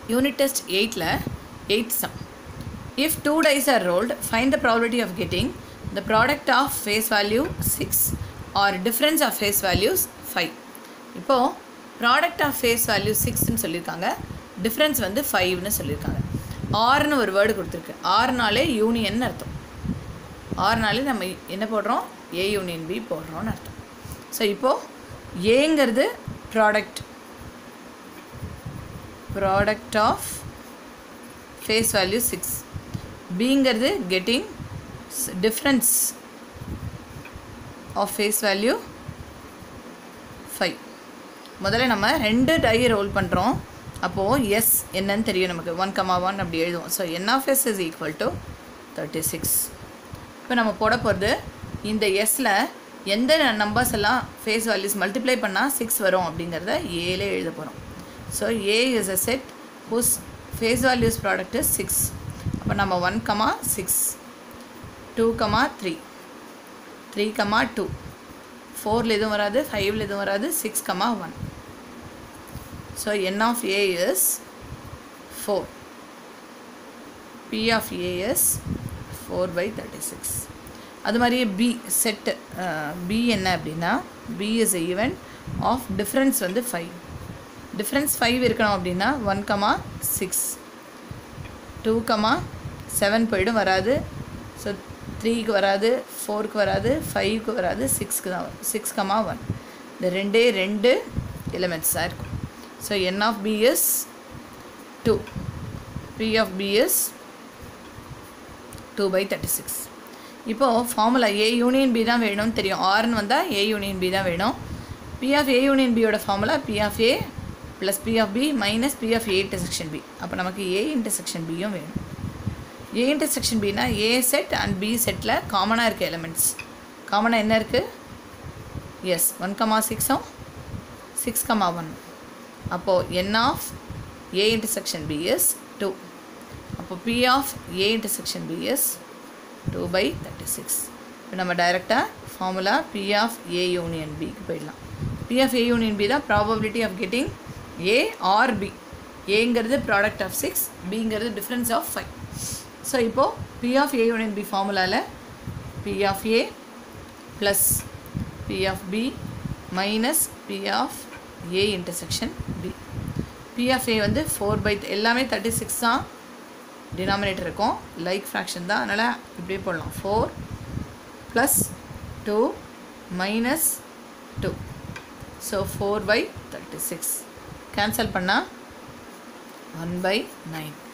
unit test எயிட்டில் eight sum if two dice are rolled find the probability of getting the product of face value six or difference of face values five இப்போது product of face value சிக்ஸ்னு சொல்லியிருக்காங்க difference வந்து ஃபைவ்னு சொல்லியிருக்காங்க ஆறுன்னு ஒரு word கொடுத்துருக்கு ஆறுனாலே யூனியன் அர்த்தம் ஆறுனாலே நம்ம என்ன போடுறோம் ஏ யூனியன் பி போடுறோம்னு அர்த்தம் ஸோ இப்போது ஏங்கிறது product product of face value six பிங்கிறது getting difference of face value five முதல்ல நம்ம ரெண்டு டை ரோல் பண்ணுறோம் அப்போது எஸ் என்னன்னு தெரியும் நமக்கு ஒன் கமா ஒன் அப்படி எழுதுவோம் so N of S is equal to thirty six இப்போ நம்ம போட போகிறது இந்த எஸ்ஸில் எந்த நம்பர்ஸ் எல்லாம் ஃபேஸ் வேல்யூஸ் மல்டிப்ளை பண்ணால் சிக்ஸ் வரும் அப்படிங்கிறத ஏல எழுத போகிறோம் so A is a set whose face values product is six அப்போ நம்ம one comma six two comma three three comma two ஃபோரில் எதுவும் வராது ஃபைவ்ல எதுவும் வராது six comma one so N of A is four B of A is four by thirty six அது மாதிரியே பி செட்டு பி என்ன அப்படின்னா B is event of difference வந்து ஃபைவ் டிஃப்ரென்ஸ் ஃபைவ் இருக்கணும் அப்படின்னா one comma six two comma seven போயிடும் வராது so த்ரீக்கு வராது ஃபோருக்கு வராது ஃபைவ்க்கு வராது சிக்ஸ்க்கு தான் வரும் சிக்ஸ் கமா ஒன் இந்த ரெண்டே ரெண்டு எலிமெண்ட்ஸாக இருக்கும் so N of B is two P of B is two by thirty six இப்போது ஃபார்முலா ஏ யூனியன் பி தான் வேணும்னு தெரியும் ஆர்னு வந்தால் ஏ யூனியன் பி தான் வேணும் பி ஆஃப் ஏ யூனியன் பியோட formula P of A plus P of B minus P of A intersection B அப்போ நமக்கு ஏ இன்டர்செக்ஷன் பியும் வேணும் ஏ இன்டர்செக்ஷன் பினா ஏ செட் அண்ட் பி செட்டில் காமனாக இருக்க எலிமெண்ட்ஸ் காமனாக என்ன இருக்குது எஸ் ஒன் கமா சிக்ஸும் சிக்ஸ் கமா ஒன் அப்போது n of A intersection B is two அப்போ P of A intersection B is two by thirty six இப்போ நம்ம டைரெக்டாக formula P of A union பிக்கு போயிடலாம் P of A union B தான் probability of getting A or B ஏங்கிறது product of six பிங்கிறது difference of five so இப்போது P of A union B ஃபார்முலாவில் P of A plus P of B minus P of A intersection B P of A வந்து four by எல்லாமே thirty six தான் denominator இருக்கும் like fraction தான் அதனால் இப்படியே போடலாம் four plus two minus two so four by thirty six cancel பண்ணால் one by nine